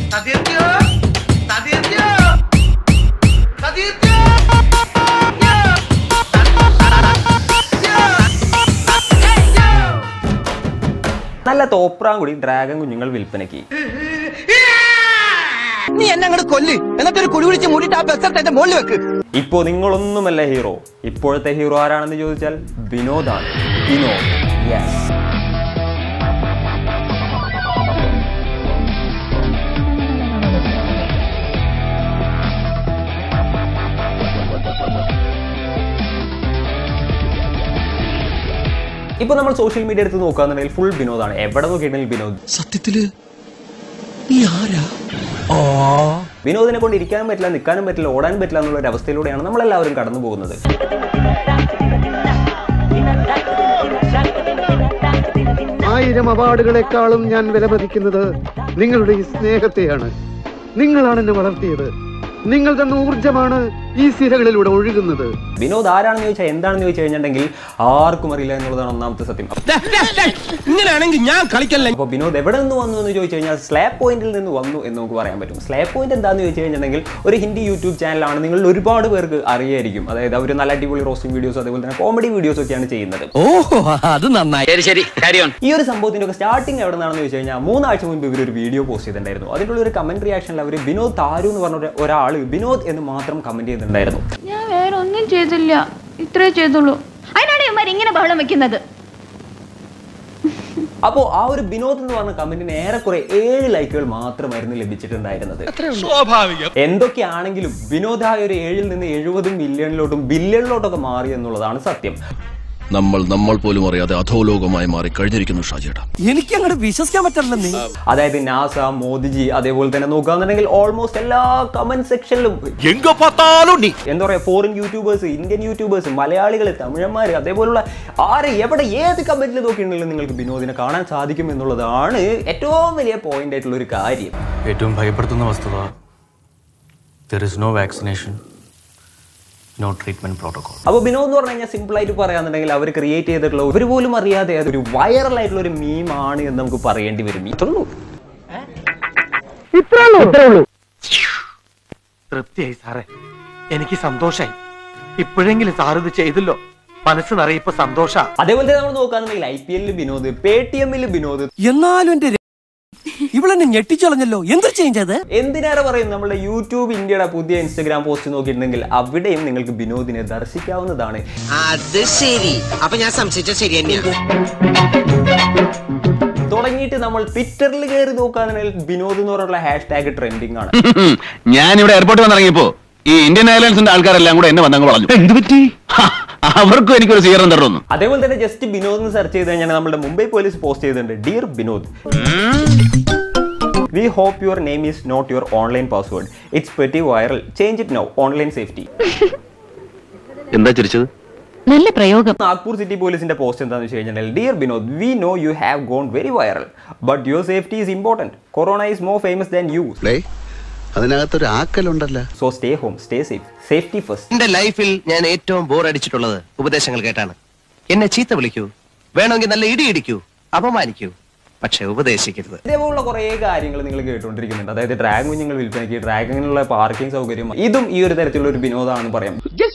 സതീർത്യോ സതീർത്യോ സതീർത്യോ നല്ല തോപ്രാങ്കുടി ഡ്രാഗൺ കുഞ്ഞുങ്ങൾ വിൽപ്പനയ്ക്ക് നീ എന്നെ അങ്ങോട്ട് കൊല്ല് എന്നിട്ട് ഒരു കുടി വിളിച്ച് മൂടിയിട്ട് ആ ബസ് എന്റെ മുകളിൽ വെക്ക് ഇപ്പോ നിങ്ങളൊന്നുമല്ല ഹീറോ ഇപ്പോഴത്തെ ഹീറോ ആരാണെന്ന് ചോദിച്ചാൽ വിനോദാണ് വിനോദ് യെസ് ഇപ്പൊ നമ്മൾ സോഷ്യൽ മീഡിയ എടുത്ത് നോക്കുകയാണെന്നുണ്ടെങ്കിൽ ഫുൾ വിനോദാണ് എവിടെ നോക്കിയിട്ടുണ്ടെങ്കിൽ വിനോദ് സത്യത്തില് നീ ആരാ വിനോദിനെ കൊണ്ട് ഇരിക്കാനും പറ്റില്ല നിൽക്കാനും പറ്റില്ല ഓടാനും പറ്റില്ല എന്നുള്ള ഒരു അവസ്ഥയിലൂടെയാണ് നമ്മളെല്ലാവരും കടന്നു പോകുന്നത് ആയിരം അവാർഡുകളെക്കാളും ഞാൻ വിലമതിക്കുന്നത് നിങ്ങളുടെ ഈ സ്നേഹത്തെയാണ് നിങ്ങളാണ് എന്നെ വളർത്തിയത് നിങ്ങൾ തന്ന ഊർജമാണ് ഈ സിരകളിലൂടെ ഒഴുകുന്നത് വിനോദ് ആരാണെന്ന് ചോദിച്ചാൽ എന്താണെന്ന് ചോദിച്ചു കഴിഞ്ഞിട്ടുണ്ടെങ്കിൽ ആർക്കും അറിയില്ല എന്നുള്ളതാണ് ഒന്നാമത്തെ സത്യം ഇങ്ങനെയാണെങ്കിൽ ഞാൻ കളിക്കല്ല അപ്പോൾ വിനോദ് എവിടെ നിന്ന് വന്നു എന്ന് ചോദിച്ചു കഴിഞ്ഞാൽ സ്ലാബ് പോയിന്റിൽ നിന്ന് വന്നു എന്ന് നമുക്ക് പറയാൻ പറ്റും സ്ലാബ് പോയിന്റ് എന്താണെന്ന് ചോദിച്ചു കഴിഞ്ഞിട്ടുണ്ടെങ്കിൽ ഒരു ഹിന്ദി യൂട്യൂബ് ചാനലാണ് നിങ്ങൾ ഒരുപാട് പേർക്ക് അറിയായിരിക്കും അതായത് അവർ നല്ല അടിപൊളി റോസ്റ്റിംഗ് വീഡിയോസ് അതേപോലെ തന്നെ കോമഡി വീഡിയോസ് ഒക്കെയാണ് ചെയ്യുന്നത് ഓഹോ അത് നന്നായി ശരി ശരി കാരി ഓൺ ഈ ഒരു സംഭവത്തിന്റെ ഒക്കെ സ്റ്റാർട്ടിങ് എവിടെ നിന്നാണെന്ന് ചോദിച്ചു കഴിഞ്ഞാൽ മൂന്നാഴ്ച മുൻപ് ഇവർ ഒരു വീഡിയോ പോസ്റ്റ് ചെയ്തിട്ടുണ്ടായിരുന്നു അതിനുള്ള ഒരു കമന്റ് റിയാക്ഷനിൽ അവർ വിനോദ് താരു എന്ന് പറഞ്ഞ ഒരു- ഒരാൾ വിനോദ് എന്ന് മാത്രം കമന്റ് ചെയ്തിട്ടുണ്ടായിരുന്നു ഞാൻ വേറെ ഒന്നും ചെയ്തില്ല ഇത്രേ ചെയ്തുള്ളൂ അതിനാണ് ഇവന്മാർ ഇങ്ങനെ ബഹളം വെക്കുന്നത് അപ്പോൾ ആ ഒരു വിനോദ് എന്ന് പറഞ്ഞ കമന്റിന് ഏറെക്കുറെ ഏഴ് ലൈക്കുകൾ മാത്രമായിരുന്നു ലഭിച്ചിട്ടുണ്ടായിരുന്നത് എന്തൊക്കെയാണെങ്കിലും വിനോദ് ആ ഒരു ഏഴിൽ നിന്ന് എഴുപത് മില്യണിലോട്ടും ബില്യണിലോട്ടൊക്കെ മാറി എന്നുള്ളതാണ് സത്യം നമ്മൾ നമ്മൾ പോലും അറിയാതെ അധോലോകമായി മാറി കഴിഞ്ഞിരിക്കുന്നു ഷാജിയേട്ടാ എനിക്ക് അങ്ങോട്ട് വിശ്വസിക്കാൻ പറ്റില്ല നീ അതായത് നാസ മോദിജി അതേപോലെ തന്നെ നോക്കുകയാണെന്നുണ്ടെങ്കിൽ ഓൾമോസ്റ്റ് എല്ലാ കമന്റ് സെക്ഷനിലും എങ്ക പാത്താലും നീ എന്താ പറയുക ഫോറിൻ യൂട്യൂബേഴ്സ് ഇന്ത്യൻ യൂട്യൂബേഴ്സ് മലയാളികൾ തമിഴന്മാർ അതേപോലുള്ള ആര് എവിടെ ഏത് കമന്റിൽ നോക്കിയിട്ടുണ്ടെങ്കിലും നിങ്ങൾക്ക് വിനോദിനെ കാണാൻ സാധിക്കും എന്നുള്ളതാണ് ഏറ്റവും വലിയ പോയിന്റ് ആയിട്ടുള്ള ഒരു കാര്യം ഏറ്റവും ഭയപ്പെടുത്തുന്ന വസ്തുത there is no vaccination no treatment protocol അപ്പോൾ വിനോദ് എന്ന് പറഞ്ഞു കഴിഞ്ഞാൽ സിമ്പിൾ ആയിട്ട് പറയാന്നുണ്ടെങ്കിൽ അവർ ക്രിയേറ്റ് ചെയ്തിട്ടുള്ള ഒരു പോലും അറിയാതെ അതൊരു വൈറൽ ആയിട്ടുള്ള ഒരു മീമാണ് എന്ന് നമുക്ക് പറയേണ്ടി വരും ഇത്രയുള്ളൂ തൃപ്തിയായി സാറേ എനിക്ക് സന്തോഷായി ഇപ്പോഴെങ്കിലും സാർ ഇത് ചെയ്തല്ലോ മനസ്സ് നിറയെ ഇപ്പൊ സന്തോഷ അതേപോലെ തന്നെ നമ്മൾ നോക്കുകയാണെന്നുണ്ടെങ്കിൽ ഐ പി എല്ലിൽ വിനോദ് പേ ടി എമ്മിൽ വിനോദ് എന്നാലും എന്റെ ഇവളെന്നെ ഞെട്ടിച്ചളഞ്ഞല്ലോ എന്ത് ചേഞ്ച് അത് എന്തിനേറെ പറയും നമ്മുടെ യൂട്യൂബ് ഇന്ത്യയുടെ പുതിയ ഇൻസ്റ്റഗ്രാം പോസ്റ്റ് നോക്കിയിട്ടുണ്ടെങ്കിൽ അവിടെയും നിങ്ങൾക്ക് വിനോദിനെ ദർശിക്കാവുന്നതാണ് അത് ശരി അപ്പൊ ഞാൻ സംശയിച്ച ശരി തന്നെയാണ് തുടങ്ങിയിട്ട് നമ്മൾ ട്വിറ്ററിൽ കയറി നോക്കുകയാണെന്നുണ്ടെങ്കിൽ വിനോദ് എന്ന് പറഞ്ഞുള്ള ഹാഷ് ടാഗ് ട്രെൻഡിങ് ആണ് ഞാൻ ഇവിടെ എയർപോർട്ടിൽ വന്നിറങ്ങിയപ്പോ ഈ ഇന്ത്യൻ എയർലൈൻസിന്റെ ആൾക്കാരെല്ലാം കൂടെ എന്നെ വന്നങ്ങ് വളഞ്ഞു എന്ത് പറ്റി അവർക്കും എനിക്കൊരു സ്വീകരണം തരുന്നു അതേപോലെ തന്നെ ജസ്റ്റ് വിനോദ് എന്ന് സെർച്ച് ചെയ്ത് കഴിഞ്ഞാൽ നമ്മുടെ മുംബൈ പോലീസ് പോസ്റ്റ് ചെയ്തിട്ടുണ്ട് dear Vinod we hope your name is not your online password it's pretty viral change it now online safety എന്താ ചിരിച്ചത് നല്ല പ്രയോഗം നാഗ്പൂർ സിറ്റി പോലീസിന്റെ പോസ്റ്റ് എന്താണെന്ന് വെച്ച് കഴിഞ്ഞാൽ dear Vinod we know you have gone very viral but your safety is important corona is more famous than you അതിനകത്തൊരു ആക്കലുണ്ടല്ലോ so stay home stay safe safety first എന്റെ ലൈഫിൽ ഞാൻ ഏറ്റവും ബോർ അടിച്ചിട്ടുള്ളത് ഉപദേശങ്ങൾ കേട്ടാണ് എന്നെ ചീത്ത വിളിക്കൂ വേണമെങ്കിൽ നല്ല ഇടി ഇടിക്കൂ അപമാനിക്കൂ പക്ഷെ ഉപദേശിക്കരുത് ഇതേപോലുള്ള കുറേ കാര്യങ്ങൾ നിങ്ങൾ കേട്ടുകൊണ്ടിരിക്കുന്നുണ്ട് അതായത് ഡ്രാഗൺ കുഞ്ഞുങ്ങൾ വിൽപ്പനയ്ക്ക് ഡ്രാഗണിനുള്ള പാർക്കിംഗ് സൗകര്യം ഇതും ഈ ഒരു തരത്തിലുള്ള ഒരു വിനോദമാണെന്ന് പറയാം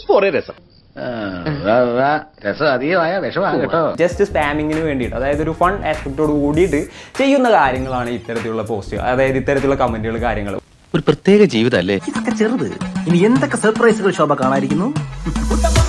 രസം അധികമായ വിഷമാണ് കേട്ടോ ജസ്റ്റ് സ്പാമിങ്ങിന് വേണ്ടിയിട്ട് അതായത് ഒരു ഫൺ ആസ്പെക്റ്റോട് കൂടിയിട്ട് ചെയ്യുന്ന കാര്യങ്ങളാണ് ഇത്തരത്തിലുള്ള പോസ്റ്റ് അതായത് ഇത്തരത്തിലുള്ള കമന്റുകൾ കാര്യങ്ങൾ ഒരു പ്രത്യേക ജീവിതമല്ലേ ചെറുത് ഇനി എന്തൊക്കെ സർപ്രൈസുകൾ ശോഭ കാണാതിരിക്കുന്നു